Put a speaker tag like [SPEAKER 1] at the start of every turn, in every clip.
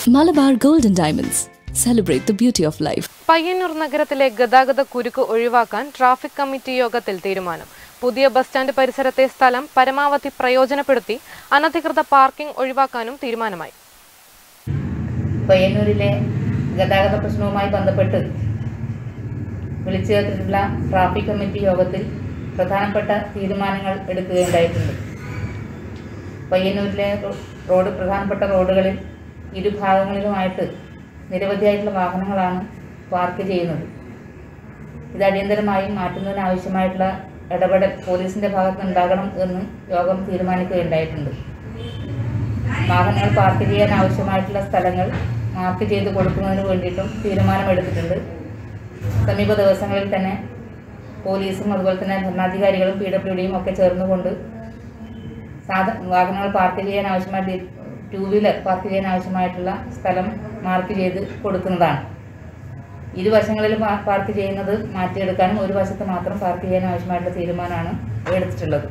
[SPEAKER 1] Malabar Gold and Diamonds. Celebrate the beauty of life.
[SPEAKER 2] Payyanur നഗരത്തിലെ ഗതാഗത കുരുക്ക് ഒഴിവാക്കാൻ ട്രാഫിക് കമ്മിറ്റി യോഗത്തിൽ തീരുമാനം പുതിയ ബസ് സ്റ്റാൻഡ് പരിസരത്തെ സ്ഥലം പരമാവധി പ്രയോജനപ്പെടുത്തി അനധികൃത പാർക്കിംഗ് ഒഴിവാക്കാനും തീരുമാനമായി
[SPEAKER 3] പയ്യന്നൂരിലെ ഗതാഗത പ്രശ്നവുമായി ബന്ധപ്പെട്ട് വിളിച്ചു ചേർത്തിട്ടുള്ള ട്രാഫിക് കമ്മിറ്റി യോഗത്തിൽ പ്രധാനപ്പെട്ട തീരുമാനങ്ങൾ എടുക്കുകയുണ്ടായിട്ടുണ്ട് പയ്യന്നൂരിലെ റോ- റോഡ് പ്രധാനപ്പെട്ട റോഡുകളിൽ ഇരുഭാഗങ്ങളിലുമായിട്ട് നിരവധിയായിട്ടുള്ള വാഹനങ്ങളാണ് പാർക്ക് ചെയ്യുന്നത് ഇത് അടിയന്തരമായും മാറ്റുന്നതിനാവശ്യമായിട്ടുള്ള ഇടപെടൽ പോലീസിന്റെ ഭാഗത്ത് ഉണ്ടാകണം എന്ന് യോഗം തീരുമാനിക്കുകയുണ്ടായിട്ടുണ്ട് വാഹനങ്ങൾ പാർക്ക് ചെയ്യാൻ ആവശ്യമായിട്ടുള്ള സ്ഥലങ്ങൾ മാർക്ക് ചെയ്ത് കൊടുക്കുന്നതിന് വേണ്ടിയിട്ടും തീരുമാനമെടുത്തിട്ടുണ്ട് സമീപ ദിവസങ്ങളിൽ തന്നെ പോലീസും അതുപോലെ തന്നെ ഭരണാധികാരികളും പി ഡബ്ല്യു ഡിയും ഒക്കെ ചേർന്നുകൊണ്ട് സാധ വാഹനങ്ങൾ പാർക്ക് ചെയ്യാൻ ആവശ്യമായിട്ട് ടൂ വീലർ പാർക്ക് ചെയ്യാൻ ആവശ്യമായിട്ടുള്ള സ്ഥലം മാർക്ക് ചെയ്ത് കൊടുക്കുന്നതാണ് ഇരുവശങ്ങളിലും പാ- പാർക്ക് ചെയ്യുന്നത് മാറ്റിയെടുക്കാനും ഒരു വശത്ത് മാത്രം പാർക്ക് ചെയ്യാൻ ആവശ്യമായിട്ടുള്ള തീരുമാനമാണ് എടുത്തിട്ടുള്ളത്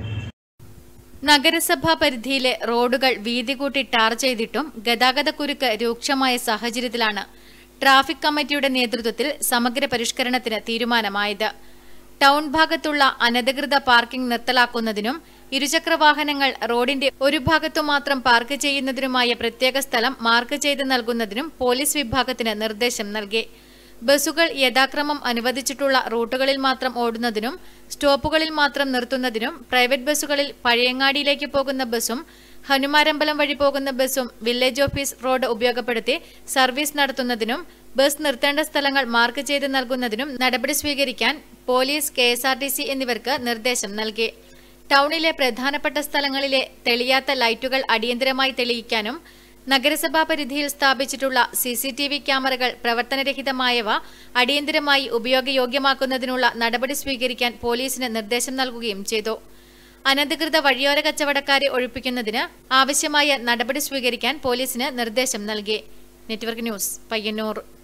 [SPEAKER 4] നഗരസഭാ പരിധിയിലെ റോഡുകൾ വീതി കൂട്ടി ടാർ ചെയ്തിട്ടും ഗതാഗതക്കുരുക്ക് രൂക്ഷമായ സാഹചര്യത്തിലാണ് ട്രാഫിക് കമ്മിറ്റിയുടെ നേതൃത്വത്തിൽ സമഗ്ര പരിഷ്കരണത്തിന് തീരുമാനമായത് ടൗൺ ഭാഗത്തുള്ള അനധികൃത പാർക്കിംഗ് നിർത്തലാക്കുന്നതിനും ഇരുചക്ര വാഹനങ്ങൾ റോഡിന്റെ ഒരു ഭാഗത്തു മാത്രം പാർക്ക് ചെയ്യുന്നതിനുമായ പ്രത്യേക സ്ഥലം മാർക്ക് ചെയ്ത് നൽകുന്നതിനും പോലീസ് വിഭാഗത്തിന് നിർദ്ദേശം നൽകി ബസ്സുകൾ യഥാക്രമം അനുവദിച്ചിട്ടുള്ള റൂട്ടുകളിൽ മാത്രം ഓടുന്നതിനും സ്റ്റോപ്പുകളിൽ മാത്രം നിർത്തുന്നതിനും പ്രൈവറ്റ് ബസ്സുകളിൽ പഴയങ്ങാടിയിലേക്ക് പോകുന്ന ബസ്സും ഹനുമാരമ്പലം വഴി പോകുന്ന ബസ്സും വില്ലേജ് ഓഫീസ് റോഡ് ഉപയോഗപ്പെടുത്തി സർവീസ് നടത്തുന്നതിനും ബസ് നിർത്തേണ്ട സ്ഥലങ്ങൾ മാർക്ക് ചെയ്ത് നൽകുന്നതിനും നടപടി സ്വീകരിക്കാൻ police K S R T C എന്നിവർക്ക് നിർദ്ദേശം നൽകി ടൗണിലെ പ്രധാനപ്പെട്ട സ്ഥലങ്ങളിലെ തെളിയാത്ത ലൈറ്റുകൾ അടിയന്തരമായി തെളിയിക്കാനും നഗരസഭാ പരിധിയിൽ സ്ഥാപിച്ചിട്ടുള്ള സി സി ടി വി ക്യാമറകൾ പ്രവർത്തനരഹിതമായവ അടിയന്തരമായി ഉപയോഗയോഗ്യമാക്കുന്നതിനുള്ള നടപടി സ്വീകരിക്കാൻ പോലീസിന് നിർദ്ദേശം നൽകുകയും ചെയ്തു അനധികൃത വഴിയോര കച്ചവടക്കാരെ ഒഴിപ്പിക്കുന്നതിന് ആവശ്യമായ നടപടി സ്വീകരിക്കാൻ പോലീസിന് നിർദ്ദേശം നൽകി നെറ്റ്വർക്ക് ന്യൂസ് പയ്യന്നൂർ